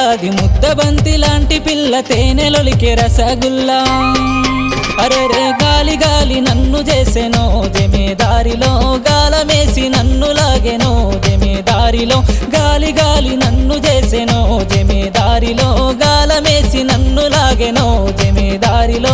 అది ముద్దబంతి లాంటి పిల్ల తేనెలొలికే రసగుల్లా అరెరే గాలి గాలి నన్ను చేసెనో జమేదారిలో గాలమేసి నన్ను లాగెనో జమేదారిలో గాలి గాలి నన్ను చేసెనో జమేదారిలో గాలమేసి నన్ను లాగెనో జమేదారిలో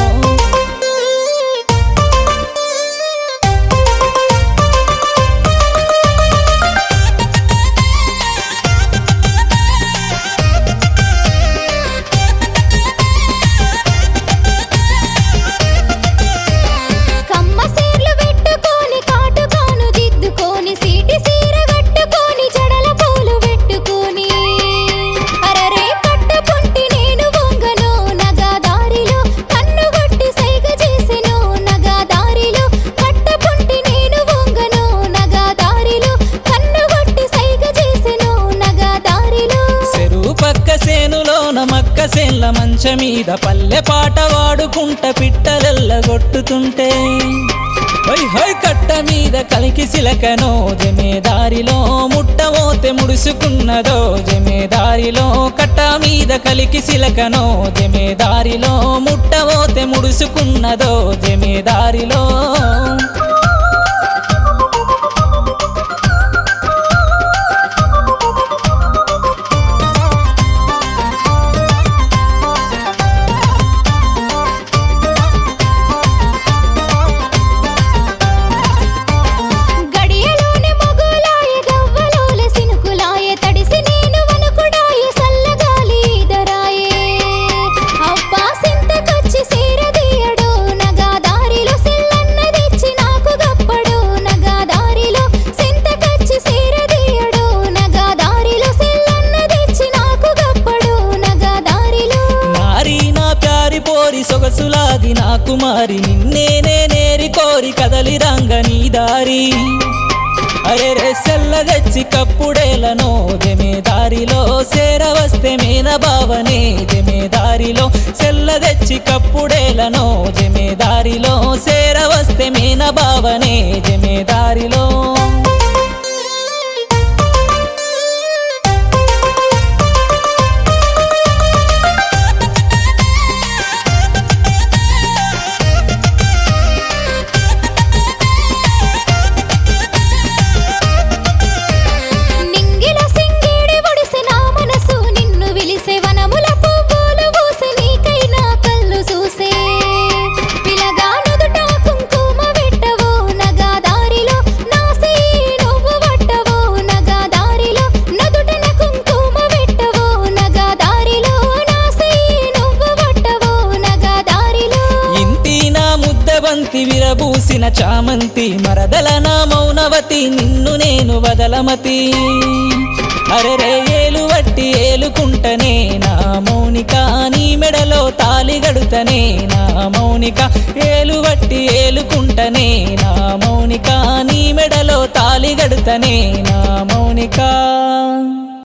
కమ్మ సీర్లు పెట్టుకొని కాటుకాను దిద్దుకొని సీటి సీర కట్టుకొని జడల పూలు పెట్టుకొని అరరే కట్టుకుంటి నేను వంగను నగాదారిలో కన్ను కొట్టి సైగ చేసెను నగాదారిలో కట్టుకుంటి నేను వంగను నగాదారిలో కన్ను కొట్టి సైగ చేసెను నగాదారిలో చెరువు పక్క సేనులోన మక్క సేన్ల మంచ మీద పల్లె పాట వాడుకుంట పిట్టలెల్లగొట్టుతుంటే హై హై కట్ట మీద కలికి సిలకనో జమేదారిలో ముట్టమోతే ముడుసుకున్నదో జమేదారిలో కట్ట మీద కలికి సిలకనో జమేదారిలో ముట్టమోతే ముడుసుకున్నదో జమేదారిలో గడియలోని మొగులాయ గవ్వలోల సినుకులాయ తడిసి నేను వనుకుడాయ సల్లగాలి ఈదరాయే అబ్బా సింతకొచ్చి సీరదీయడు నగాదారిలో సిల్లన్న తెచ్చి నాకు గప్పడు నగాదారిలో సింతకొచ్చి సీరదీయడు నగాదారిలో సిల్లన్న తెచ్చి నాకు గప్పడు నగాదారిలో నారి నా ప్యారి పోరి సొగసులాది నా కుమారి నిన్నేనే నేరి కోరి కదలి రంగ నీ దారి అరే రే సెల్ల తెచ్చి కప్పుడేలను జమేదారిలో సేర వస్తే మేన బావనే జమేదారిలో సెల్ల తెచ్చి కప్పుడేలను జమేదారిలో సేర వస్తే మేన బావనే జమేదారిలో నింగిల సింగిడి ఒడిసె నా మనసు నిన్ను విలిసే వనముల పువ్వులు పూసే నీకైనా కళ్ళు చూసే పిలగా నుదుట కుంకుమ పెట్టవో నగాదారిలో నాసి నువ్వు పట్టవో నగాదారిలో నుదుటన కుంకుమ పెట్టవో నగాదారిలో నాసి నువ్వు పట్టవో నగాదారిలో ఇంటి నా ముద్దబంతి విరబూసిన చామంతి మరదల నా మౌనవతి నిన్ను నేను వదలమతి అరెరే ఏలు వట్టి ఏలుకుంటనే నా మౌనిక నీ మెడలో తాలి గడుతనే నా మౌనిక ఏలు వట్టి ఏలుకుంటనే నా మౌనిక నీ మెడలో తాలి గడుతనే నా మౌనిక